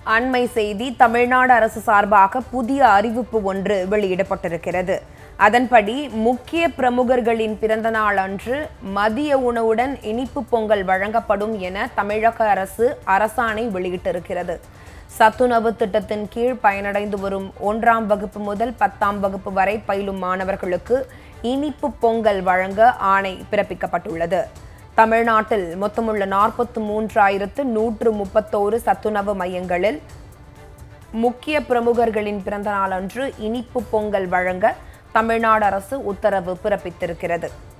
அண்மை செய்தி தமிழ்நாடு அரசு சார்பாக புதிய அறிவிப்பு ஒன்று வெளியிடப்பட்டிருக்கிறது அதன்படி முக்கிய பிரமுகர்களின் பிறந்த நாள் அன்று மதிய உணவுடன் இனிப்பு பொங்கல் வழங்கப்படும் என தமிழக அரசு அரசாணை வெளியிட்டிருக்கிறது சத்துணவு திட்டத்தின் கீழ் பயனடைந்து வரும் ஒன்றாம் வகுப்பு முதல் பத்தாம் வகுப்பு வரை பயிலும் மாணவர்களுக்கு இனிப்பு பொங்கல் வழங்க ஆணை பிறப்பிக்கப்பட்டுள்ளது தமிழ்நாட்டில் மொத்தமுள்ள நாற்பத்து மூன்றாயிரத்து நூற்று முப்பத்தோரு சத்துணவு மையங்களில் முக்கிய பிரமுகர்களின் பிறந்த நாளன்று இனிப்பு பொங்கல் வழங்க தமிழ்நாடு அரசு உத்தரவு பிறப்பித்திருக்கிறது